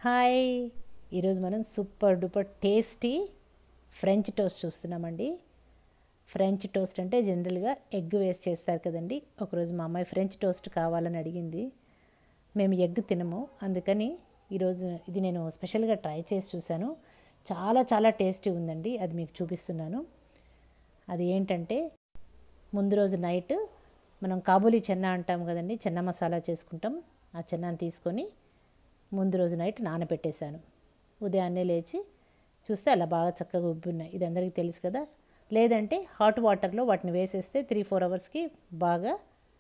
hi ఈరోజు మనం super duper tasty French toast చూస్తున్నామండి ఫ్రెంచ్ టోస్ట్ అంటే జనరల్గా ఎగ్ వేస్ట్ చేస్తారు కదండి ఒకరోజు మా అమ్మాయి ఫ్రెంచ్ టోస్ట్ కావాలని అడిగింది మేము ఎగ్ తినము అందుకని ఈరోజు ఇది నేను స్పెషల్గా ట్రై చేసి చూశాను చాలా చాలా టేస్టీ ఉందండి అది మీకు చూపిస్తున్నాను అది ఏంటంటే ముందు రోజు నైట్ మనం కాబూలీ చెన్న అంటాం కదండి చెన్న మసాలా చేసుకుంటాం ఆ చెన్నాన్ని తీసుకొని ముందు రోజు నైట్ నానబెట్టేశాను ఉదయాన్నే లేచి చూస్తే అలా బాగా చక్కగా ఉబ్బి ఉన్నాయి ఇది అందరికీ తెలుసు కదా లేదంటే హాట్ వాటర్లో వాటిని వేసేస్తే త్రీ ఫోర్ అవర్స్కి బాగా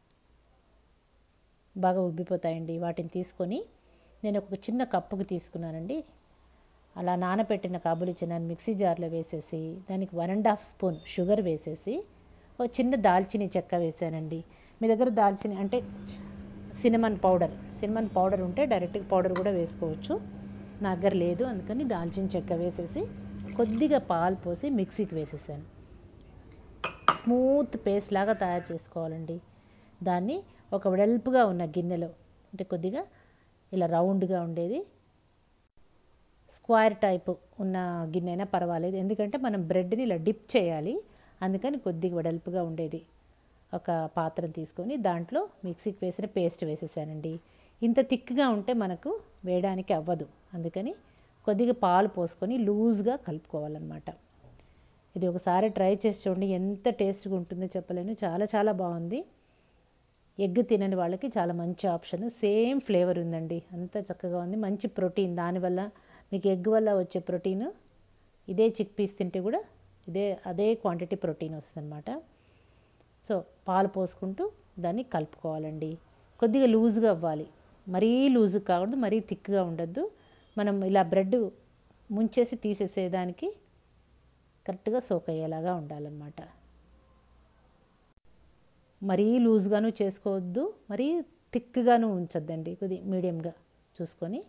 బాగా ఉబ్బిపోతాయండి వాటిని తీసుకొని నేను ఒక చిన్న కప్పుకి తీసుకున్నానండి అలా నానబెట్టిన కాబూలి చిన్నాన్ని మిక్సీ జార్లో వేసేసి దానికి one and half spoon sugar వేసేసి ఒక చిన్న దాల్చిని చెక్క వేసానండి మీ దగ్గర దాల్చిని అంటే సినిమన్ పౌడర్ సినిమన్ పౌడర్ ఉంటే డైరెక్ట్గా పౌడర్ కూడా వేసుకోవచ్చు నా దగ్గర లేదు అందుకని దాల్చిన చెక్క వేసేసి కొద్దిగా పాలు పోసి మిక్సీకి వేసేసాను స్మూత్ పేస్ట్ లాగా తయారు చేసుకోవాలండి దాన్ని ఒక వెడల్పుగా ఉన్న గిన్నెలో అంటే కొద్దిగా ఇలా రౌండ్గా ఉండేది స్క్వేర్ టైప్ ఉన్న గిన్నె అయినా పర్వాలేదు ఎందుకంటే మనం బ్రెడ్ని ఇలా డిప్ చేయాలి అందుకని కొద్దిగా వెడల్పుగా ఉండేది ఒక పాత్ర తీసుకొని దాంట్లో మిక్సీకి వేసిన పేస్ట్ వేసేసానండి ఇంత థిక్గా ఉంటే మనకు వేయడానికి అవ్వదు అందుకని కొద్దిగా పాలు పోసుకొని లూజ్గా కలుపుకోవాలన్నమాట ఇది ఒకసారి ట్రై చేసి చూడండి ఎంత టేస్ట్గా ఉంటుందో చెప్పలేను చాలా చాలా బాగుంది ఎగ్ తినని వాళ్ళకి చాలా మంచి ఆప్షన్ సేమ్ ఫ్లేవర్ ఉందండి అంత చక్కగా ఉంది మంచి ప్రోటీన్ దానివల్ల మీకు ఎగ్ వల్ల వచ్చే ప్రోటీన్ ఇదే చిక్ పీస్ తింటే కూడా ఇదే అదే క్వాంటిటీ ప్రోటీన్ వస్తుందన్నమాట సో పాలు పోసుకుంటూ దాన్ని కలుపుకోవాలండి కొద్దిగా లూజ్గా అవ్వాలి మరీ లూజ్ కాకూడదు మరీ థిక్గా ఉండొద్దు మనం ఇలా బ్రెడ్ ముంచేసి తీసేసేదానికి కరెక్ట్గా సోక్ అయ్యేలాగా ఉండాలన్నమాట మరీ లూజ్గాను చేసుకోవద్దు మరీ థిక్గాను ఉంచొద్దండి కొద్ది మీడియంగా చూసుకొని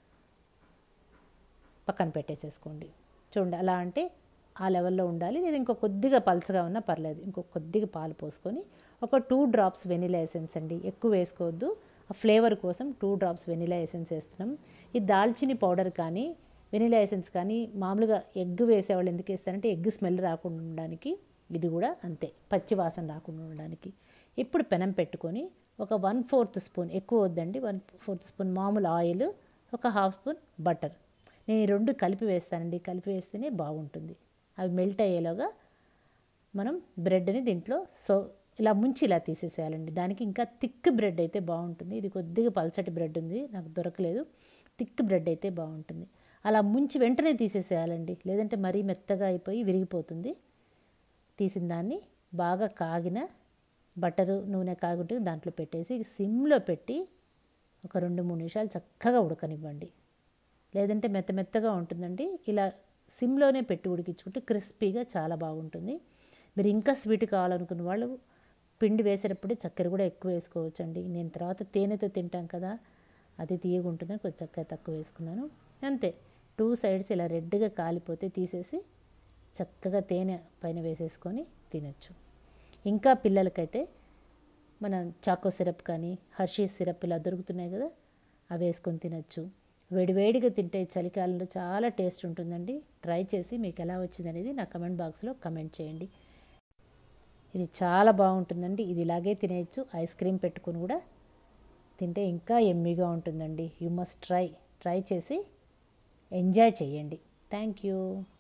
పక్కన పెట్టేసేసుకోండి చూడండి అలా అంటే ఆ లెవెల్లో ఉండాలి లేదా ఇంకో కొద్దిగా పలుచగా ఉన్నా పర్లేదు ఇంకో కొద్దిగా పాలు పోసుకొని ఒక టూ డ్రాప్స్ వెనిలా ఎసెన్స్ అండి ఎక్కువ వేసుకోవద్దు ఆ ఫ్లేవర్ కోసం టూ డ్రాప్స్ వెనిలా ఎసెన్స్ వేస్తున్నాం ఈ దాల్చిని పౌడర్ కానీ వెనిలా ఎసెన్స్ కానీ మామూలుగా ఎగ్ వేసేవాళ్ళు ఎందుకు వేస్తారంటే ఎగ్ స్మెల్ రాకుండా ఉండడానికి ఇది కూడా అంతే పచ్చి వాసన రాకుండా ఉండడానికి ఇప్పుడు పెనం పెట్టుకొని ఒక వన్ ఫోర్త్ స్పూన్ ఎక్కువ వద్దండి వన్ ఫోర్త్ స్పూన్ మామూలు ఆయిల్ ఒక హాఫ్ స్పూన్ బటర్ నేను ఈ రెండు కలిపి వేస్తానండి కలిపి వేస్తేనే బాగుంటుంది అవి మెల్ట్ అయ్యేలాగా మనం బ్రెడ్ని దీంట్లో సో ఇలా ముంచి ఇలా తీసేసేయాలండి దానికి ఇంకా థిక్ బ్రెడ్ అయితే బాగుంటుంది ఇది కొద్దిగా పల్చటి బ్రెడ్ ఉంది నాకు దొరకలేదు థిక్ బ్రెడ్ అయితే బాగుంటుంది అలా ముంచి వెంటనే తీసేసేయాలండి లేదంటే మరీ మెత్తగా అయిపోయి విరిగిపోతుంది తీసిన దాన్ని బాగా కాగిన బటరు నూనె కాగుంటే దాంట్లో పెట్టేసి సిమ్లో పెట్టి ఒక రెండు మూడు నిమిషాలు చక్కగా ఉడకనివ్వండి లేదంటే మెత్త మెత్తగా ఉంటుందండి ఇలా సిమ్లోనే పెట్టి ఉడికించుకుంటే క్రిస్పీగా చాలా బాగుంటుంది మీరు ఇంకా స్వీట్ కావాలనుకున్న వాళ్ళు పిండి వేసేటప్పుడే చక్కెర కూడా ఎక్కువ వేసుకోవచ్చు అండి నేను తర్వాత తేనెతో తింటాం కదా అది తీయగుంటుందని కొంచెం చక్కెర తక్కువ వేసుకున్నాను అంతే టూ సైడ్స్ ఇలా రెడ్గా కాలిపోతే తీసేసి చక్కగా తేనె పైన వేసేసుకొని తినచ్చు ఇంకా పిల్లలకైతే మన చాకో సిరప్ కానీ హర్షీ సిరప్ ఇలా దొరుకుతున్నాయి కదా అవి వేసుకొని తినచ్చు వేడివేడిగా తింటే చలికాలంలో చాలా టేస్ట్ ఉంటుందండి ట్రై చేసి మీకు ఎలా వచ్చింది అనేది నా కమెంట్ బాక్స్లో కమెంట్ చేయండి ఇది చాలా బాగుంటుందండి ఇది ఇలాగే తినేయచ్చు ఐస్ క్రీమ్ పెట్టుకుని కూడా తింటే ఇంకా ఎమ్మీగా ఉంటుందండి యూ మస్ట్ ట్రై ట్రై చేసి ఎంజాయ్ చేయండి థ్యాంక్ యూ